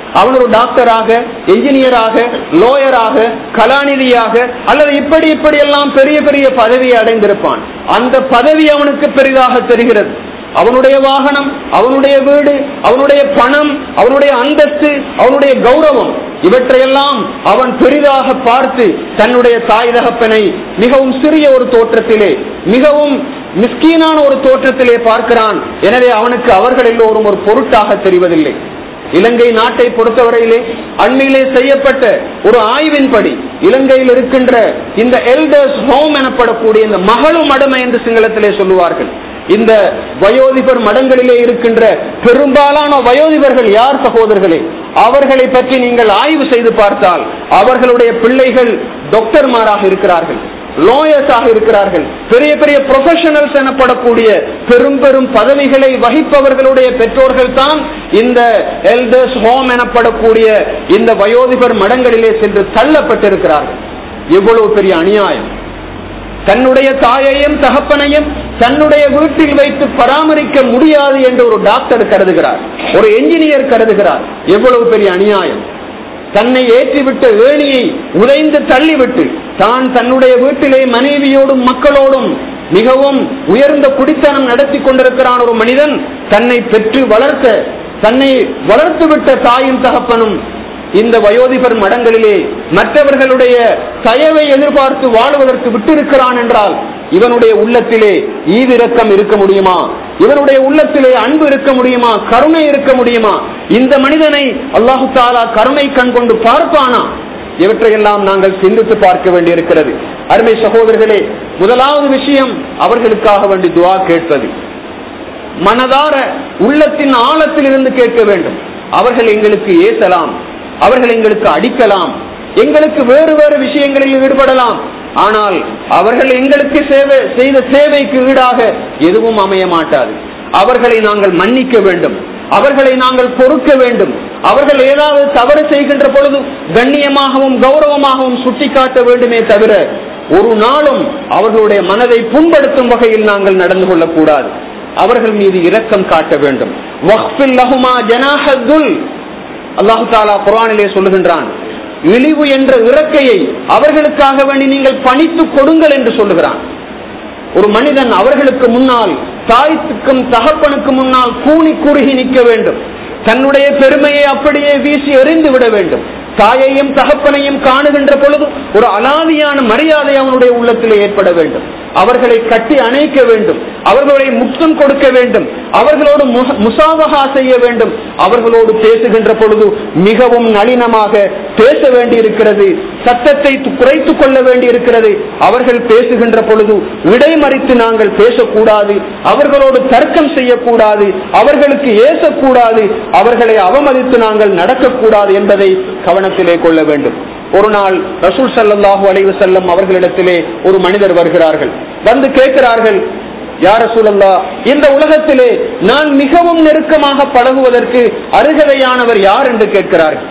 அவன் ஒரு டாக்டராக என்ஜினியராக லோயராக கலாநிதியாக அல்லது இப்படி இப்படி எல்லாம் பெரிய பெரிய பதவியை அடைந்திருப்பான் அந்த பதவி அவனுக்கு பெரிதாக தெரிகிறது அவனுடைய வாகனம் அவனுடைய வீடு அவனுடைய பணம் அவனுடைய அந்தஸ்து அவனுடைய கௌரவம் இவற்றையெல்லாம் அவன் பெரிதாக பார்த்து தன்னுடைய தாய் தகப்பனை மிகவும் சிறிய ஒரு தோற்றத்திலே மிகவும் மிஸ்கீனான ஒரு தோற்றத்திலே பார்க்கிறான் எனவே அவனுக்கு அவர்கள் எல்லோரும் ஒரு பொருட்டாக தெரிவதில்லை இலங்கை நாட்டை பொறுத்தவரையிலே அண்மையிலே செய்யப்பட்ட ஒரு ஆய்வின்படி இலங்கையில் இருக்கின்ற இந்த எல்டர்ஸ் ஹோம் எனப்படக்கூடிய இந்த மகளும் மடமை என்று சிங்களத்திலே சொல்லுவார்கள் இந்த வயோதிபர் மடங்களிலே இருக்கின்ற பெரும்பாலான வயோதிபர்கள் யார் சகோதரர்களே அவர்களை பற்றி நீங்கள் ஆய்வு செய்து பார்த்தால் அவர்களுடைய பிள்ளைகள் டாக்டர்மாராக இருக்கிறார்கள் லோயர்ஸாக இருக்கிறார்கள் பெரிய பெரிய ப்ரொஃபஷனல்ஸ் எனப்படக்கூடிய பெரும் பெரும் பதவிகளை வகிப்பவர்களுடைய பெற்றோர்கள் தான் இந்த எல்டர்ஸ் ஹோம் எனப்படக்கூடிய இந்த வயோதிபர் மடங்களிலே சென்று தள்ளப்பட்டிருக்கிறார்கள் எவ்வளவு பெரிய அநியாயம் தன்னுடைய தாயையும் தகப்பனையும் தன்னுடைய வீட்டில் வைத்து பராமரிக்க முடியாது என்று ஒரு டாக்டர் கருதுகிறார் ஒரு என்ஜினியர் கருதுகிறார் எவ்வளவு பெரிய அநியாயம் தன்னை ஏற்றிவிட்ட ஏணியை உதைந்து தள்ளிவிட்டு தான் தன்னுடைய வீட்டிலே மனைவியோடும் மக்களோடும் மிகவும் உயர்ந்த குடித்தனம் நடத்தி கொண்டிருக்கிறான் ஒரு மனிதன் தன்னை பெற்று வளர்த்த தன்னை வளர்த்துவிட்ட தாயும் தகப்பனும் இந்த வயோதிபர் மடங்களிலே மற்றவர்களுடைய தயவை எதிர்பார்த்து வாழ்வதற்கு விட்டிருக்கிறான் என்றால் இவனுடைய உள்ளத்திலே ஈவிரக்கம் இருக்க முடியுமா இவனுடைய உள்ளத்திலே அன்பு இருக்க முடியுமா கருணை இருக்க முடியுமா இந்த மனிதனை அல்லாஹு தாலா கருணை கண் கொண்டு பார்ப்பானா இவற்றையெல்லாம் நாங்கள் சிந்தித்து பார்க்க வேண்டியிருக்கிறது அருமை சகோதரர்களே முதலாவது விஷயம் அவர்களுக்காக வேண்டி துவா கேட்பது மனதார உள்ளத்தின் ஆழத்தில் இருந்து கேட்க வேண்டும் அவர்கள் எங்களுக்கு ஏசலாம் அவர்கள் எங்களுக்கு அடிக்கலாம் எங்களுக்கு வேறு வேறு விஷயங்களில் ஈடுபடலாம் ஆனால் அவர்கள் எங்களுக்கு சேவை செய்த சேவைக்கு ஈடாக எதுவும் அமைய மாட்டாது அவர்களை நாங்கள் மன்னிக்க வேண்டும் அவர்களை நாங்கள் பொறுக்க வேண்டும் அவர்கள் ஏதாவது தவறு செய்கின்ற பொழுது கண்ணியமாகவும் கௌரவமாகவும் சுட்டிக்காட்ட வேண்டுமே தவிர ஒரு நாளும் அவர்களுடைய மனதை புண்படுத்தும் வகையில் நாங்கள் நடந்து கொள்ளக்கூடாது அவர்கள் மீது இரக்கம் காட்ட வேண்டும் அல்லாஹு தாலா குரானிலே சொல்லுகின்றான் இழிவு என்ற இறக்கையை அவர்களுக்காக வேண்டி நீங்கள் பணித்து கொடுங்கள் என்று சொல்லுகிறான் ஒரு மனிதன் அவர்களுக்கு முன்னால் தாய்த்துக்கும் தகப்பனுக்கு முன்னால் கூணி குறுகி நிற்க வேண்டும் தன்னுடைய பெருமையை அப்படியே வீசி எறிந்து விட வேண்டும் தாயையும் தகப்பனையும் காணுகின்ற பொழுது ஒரு அலாதியான மரியாதை அவனுடைய உள்ளத்தில் ஏற்பட வேண்டும் அவர்களை கட்டி அணைக்க வேண்டும் அவர்களை முத்தம் கொடுக்க வேண்டும் அவர்களோடு முசாவகா செய்ய வேண்டும் அவர்களோடு பேசுகின்ற பொழுது மிகவும் நளினமாக பேச வேண்டியிருக்கிறது சத்தத்தை குறைத்துக் கொள்ள வேண்டியிருக்கிறது அவர்கள் பேசுகின்ற பொழுது இடைமறித்து நாங்கள் பேசக்கூடாது அவர்களோடு தர்க்கம் செய்யக்கூடாது அவர்களுக்கு ஏசக்கூடாது அவர்களை அவமதித்து நாங்கள் நடக்கக்கூடாது என்பதை கவனத்திலே கொள்ள வேண்டும் ஒரு நாள் ரசூல் சல்லாஹூ அலைவு செல்லம் அவர்களிடத்திலே ஒரு மனிதர் வருகிறார்கள் வந்து கேட்கிறார்கள் யார சூழல்லா இந்த உலகத்திலே நான் மிகவும் நெருக்கமாக பழகுவதற்கு அருகதையானவர் யார் என்று கேட்கிறார்கள்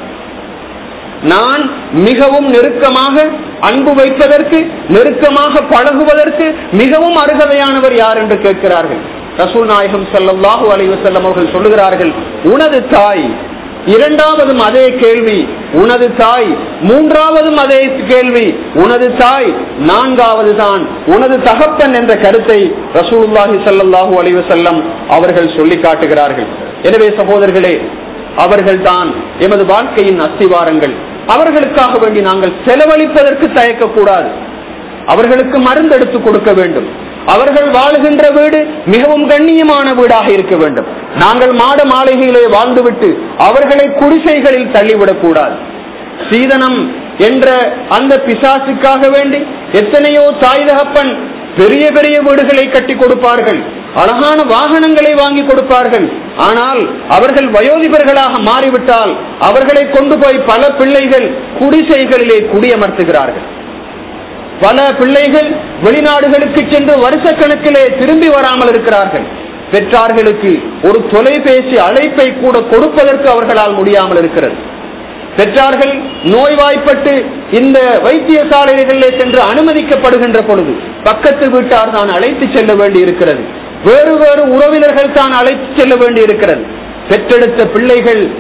நான் மிகவும் நெருக்கமாக அன்பு வைப்பதற்கு நெருக்கமாக பழகுவதற்கு மிகவும் அருகதையானவர் யார் என்று கேட்கிறார்கள் ரசூல் நாயகம் சல்லாஹூ அலைவு செல்லம் அவர்கள் சொல்லுகிறார்கள் உனது தாய் இரண்டாவதும் அதே கேள்வி உனது தாய் மூன்றாவதும் அதே கேள்வி உனது தாய் நான்காவது தான் உனது தகப்பன் என்ற கருத்தை ரசூலுல்லாஹி சல்லாஹூ அலைவு செல்லம் அவர்கள் சொல்லி காட்டுகிறார்கள் எனவே சகோதரர்களே அவர்கள் தான் எமது வாழ்க்கையின் அஸ்திவாரங்கள் அவர்களுக்காக வேண்டி நாங்கள் செலவழிப்பதற்கு தயக்கக்கூடாது அவர்களுக்கு மருந்து எடுத்து கொடுக்க வேண்டும் அவர்கள் வாழுகின்ற வீடு மிகவும் கண்ணியமான வீடாக இருக்க வேண்டும் நாங்கள் மாட மாளிகையிலே வாழ்ந்துவிட்டு அவர்களை குடிசைகளில் தள்ளிவிடக் கூடாது சீதனம் என்ற அந்த பிசாசுக்காக வேண்டி எத்தனையோ தாய் தகப்பன் பெரிய பெரிய வீடுகளை கட்டி கொடுப்பார்கள் அழகான வாகனங்களை வாங்கி கொடுப்பார்கள் ஆனால் அவர்கள் வயோதிபர்களாக மாறிவிட்டால் அவர்களை கொண்டு போய் பல பிள்ளைகள் குடிசைகளிலே குடியமர்த்துகிறார்கள் பல பிள்ளைகள் வெளிநாடுகளுக்கு சென்று வருஷ கணக்கிலே திரும்பி வராமல் இருக்கிறார்கள் பெற்றார்களுக்கு ஒரு தொலைபேசி அழைப்பை கூட கொடுப்பதற்கு அவர்களால் முடியாமல் இருக்கிறது பெற்றார்கள் நோய்வாய்ப்பட்டு இந்த வைத்தியசாலைகளிலே சென்று அனுமதிக்கப்படுகின்ற பொழுது பக்கத்து வீட்டார் தான் அழைத்து செல்ல வேண்டி இருக்கிறது வேறு வேறு உறவினர்கள் தான் அழைத்து செல்ல வேண்டி இருக்கிறது பெற்றெடுத்த பிள்ளைகள்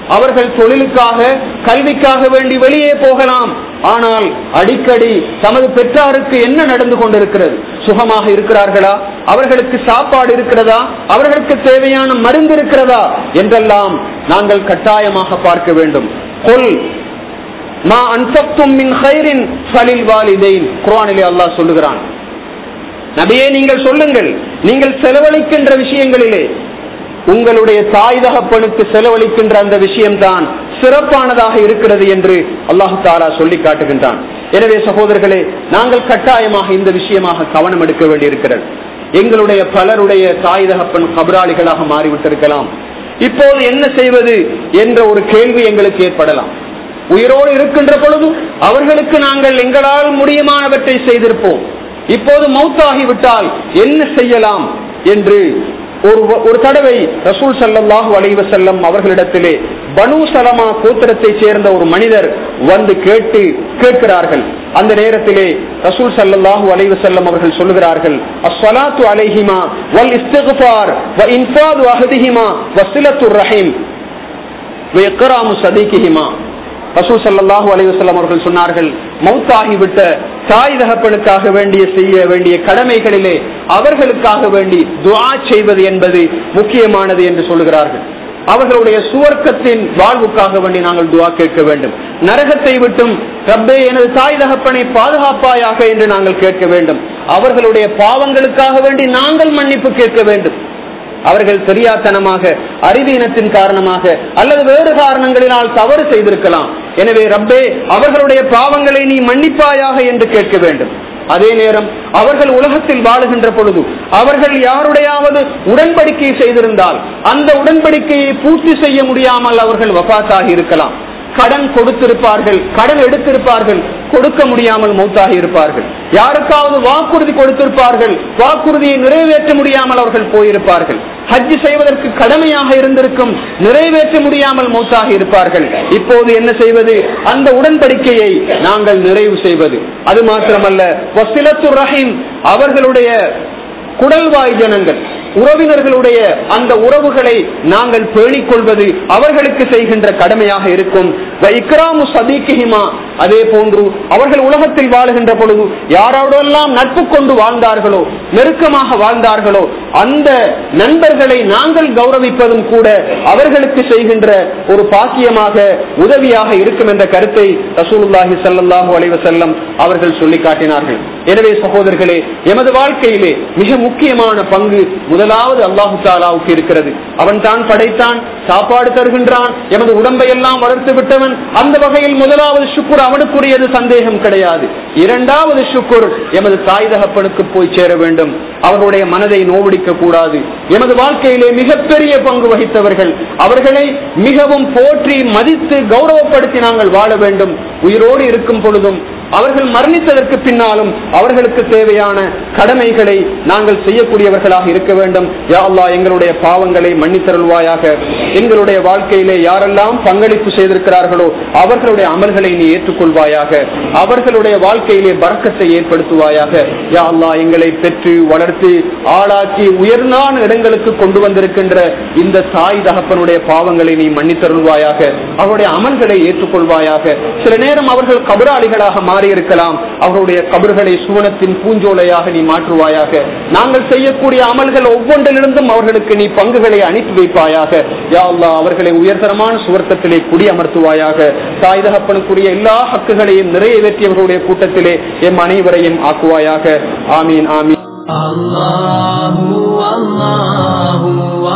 அவர்கள் தொழிலுக்காக கல்விக்காக வேண்டி வெளியே போகலாம் ஆனால் அடிக்கடி தமது பெற்றாருக்கு என்ன நடந்து கொண்டிருக்கிறது சுகமாக இருக்கிறார்களா அவர்களுக்கு சாப்பாடு இருக்கிறதா அவர்களுக்கு தேவையான மருந்து இருக்கிறதா என்றெல்லாம் நாங்கள் கட்டாயமாக பார்க்க வேண்டும் கொல் மா அன்சப்தும் மின் ஹைரின் ஃபலில் வாலிதைன் குர்ஆனிலே அல்லாஹ் சொல்லுகிறான் நபியே நீங்கள் சொல்லுங்கள் நீங்கள் செலவழிக்கின்ற விஷயங்களிலே உங்களுடைய தாய் தகப்பனுக்கு செலவழிக்கின்ற அந்த விஷயம்தான் சிறப்பானதாக இருக்கிறது என்று அல்லாஹு தாலா சொல்லி காட்டுகின்றான் எனவே சகோதரர்களே நாங்கள் கட்டாயமாக இந்த விஷயமாக கவனம் எடுக்க வேண்டியிருக்கிறது எங்களுடைய பலருடைய தாய் தகப்பன் கபராளிகளாக மாறிவிட்டிருக்கலாம் இப்போது என்ன செய்வது என்ற ஒரு கேள்வி எங்களுக்கு ஏற்படலாம் உயிரோடு இருக்கின்ற பொழுது அவர்களுக்கு நாங்கள் எங்களால் முடியுமானவற்றை செய்திருப்போம் இப்போது மௌத்தாகிவிட்டால் என்ன செய்யலாம் என்று ஒரு ஒரு தடவை ரசூல் சல்லாஹூ அலைவ செல்லம் அவர்களிடத்திலே பனு சலமா கோத்திரத்தை சேர்ந்த ஒரு மனிதர் வந்து கேட்டு கேட்கிறார்கள் அந்த நேரத்திலே ரசூல் சல்லாஹூ அலைவ செல்லம் அவர்கள் சொல்லுகிறார்கள் அஸ்வலாத்து அலைஹிமா வல் இஸ்திகுபார் வ இன்ஃபாது அஹதிஹிமா வசிலத்துர் ரஹீம் இக்ராமு சதீகிஹிமா ரசூல் சல்லாஹூ அலைவசல்லம் அவர்கள் சொன்னார்கள் மௌத்தாகிவிட்ட தாய் தகப்பனுக்காக வேண்டிய செய்ய வேண்டிய கடமைகளிலே அவர்களுக்காக வேண்டி துவா செய்வது என்பது முக்கியமானது என்று சொல்லுகிறார்கள் அவர்களுடைய சுவர்க்கத்தின் வாழ்வுக்காக வேண்டி நாங்கள் துவா கேட்க வேண்டும் நரகத்தை விட்டும் ரப்பே எனது தாய் தகப்பனை பாதுகாப்பாயாக என்று நாங்கள் கேட்க வேண்டும் அவர்களுடைய பாவங்களுக்காக வேண்டி நாங்கள் மன்னிப்பு கேட்க வேண்டும் அவர்கள் தெரியாத்தனமாக அறிவீனத்தின் காரணமாக அல்லது வேறு காரணங்களினால் தவறு செய்திருக்கலாம் எனவே ரப்பே அவர்களுடைய பாவங்களை நீ மன்னிப்பாயாக என்று கேட்க வேண்டும் அதே நேரம் அவர்கள் உலகத்தில் வாழுகின்ற பொழுது அவர்கள் யாருடையாவது உடன்படிக்கை செய்திருந்தால் அந்த உடன்படிக்கையை பூர்த்தி செய்ய முடியாமல் அவர்கள் வபாத்தாகி இருக்கலாம் கடன் கொடுத்திருப்பார்கள் கடன் எடுத்திருப்பார்கள் கொடுக்க முடியாமல் மௌத்தாகி இருப்பார்கள் யாருக்காவது வாக்குறுதி கொடுத்திருப்பார்கள் வாக்குறுதியை நிறைவேற்ற முடியாமல் அவர்கள் போயிருப்பார்கள் ஹஜ் செய்வதற்கு கடமையாக இருந்திருக்கும் நிறைவேற்ற முடியாமல் மௌத்தாகி இருப்பார்கள் இப்போது என்ன செய்வது அந்த உடன்படிக்கையை நாங்கள் நிறைவு செய்வது அது மாத்திரமல்ல வசிலத்து ரஹீம் அவர்களுடைய குடல்வாய் ஜனங்கள் உறவினர்களுடைய அந்த உறவுகளை நாங்கள் பேணிக் கொள்வது அவர்களுக்கு செய்கின்ற கடமையாக இருக்கும் இக்ராமு சதீக்கிஹிமா அதே போன்று அவர்கள் உலகத்தில் வாழுகின்ற பொழுது யாரோடெல்லாம் நட்பு கொண்டு வாழ்ந்தார்களோ நெருக்கமாக வாழ்ந்தார்களோ அந்த நண்பர்களை நாங்கள் கௌரவிப்பதும் கூட அவர்களுக்கு செய்கின்ற ஒரு பாக்கியமாக உதவியாக இருக்கும் என்ற கருத்தை ரசூலுல்லாஹி சல்லாஹூ அலைவசல்லம் அவர்கள் சொல்லி காட்டினார்கள் எனவே சகோதரர்களே எமது வாழ்க்கையிலே மிக முக்கியமான பங்கு முதலாவது அல்லாஹு தாலாவுக்கு இருக்கிறது அவன் தான் படைத்தான் சாப்பாடு தருகின்றான் எமது உடம்பை எல்லாம் வளர்த்து விட்டவன் அந்த வகையில் முதலாவது சுக்குர் அவனுக்குரியது சந்தேகம் கிடையாது இரண்டாவது சுக்குர் எமது தாய் தகப்பனுக்கு போய் சேர வேண்டும் அவர்களுடைய மனதை நோவடிக்க கூடாது எமது வாழ்க்கையிலே மிகப்பெரிய பங்கு வகித்தவர்கள் அவர்களை மிகவும் போற்றி மதித்து கௌரவப்படுத்தி நாங்கள் வாழ வேண்டும் உயிரோடு இருக்கும் பொழுதும் அவர்கள் மரணித்ததற்கு பின்னாலும் அவர்களுக்கு தேவையான கடமைகளை நாங்கள் செய்யக்கூடியவர்களாக இருக்க வேண்டும் யா அல்லா எங்களுடைய பாவங்களை மன்னித்தருள்வாயாக எங்களுடைய வாழ்க்கையிலே யாரெல்லாம் பங்களிப்பு செய்திருக்கிறார்களோ அவர்களுடைய அமல்களை நீ ஏற்றுக்கொள்வாயாக அவர்களுடைய வாழ்க்கையிலே பறக்கத்தை ஏற்படுத்துவாயாக யா அல்லா எங்களை பெற்று வளர்த்து ஆளாக்கி உயர்ந்தான இடங்களுக்கு கொண்டு வந்திருக்கின்ற இந்த தாய் தகப்பனுடைய பாவங்களை நீ மன்னித்தருள்வாயாக அவருடைய அமல்களை ஏற்றுக்கொள்வாயாக சில நேரம் அவர்கள் கபராளிகளாக மாறி இருக்கலாம் அவருடைய கபர்களை சுவனத்தின் பூஞ்சோலையாக நீ மாற்றுவாயாக நாங்கள் செய்யக்கூடிய அமல்கள் ஒவ்வொன்றிலிருந்தும் அவர்களுக்கு நீ பங்குகளை அனுப்பி வைப்பாயாக யா அல்லா அவர்களை உயர்தரமான சுவர்க்கத்திலே குடியமர்த்துவாயாக தாய் தகப்பனுக்குரிய எல்லா ஹக்குகளையும் நிறைவேற்றியவர்களுடைய கூட்டத்திலே எம் அனைவரையும் ஆக்குவாயாக ஆமீன் ஆமீன் الله والله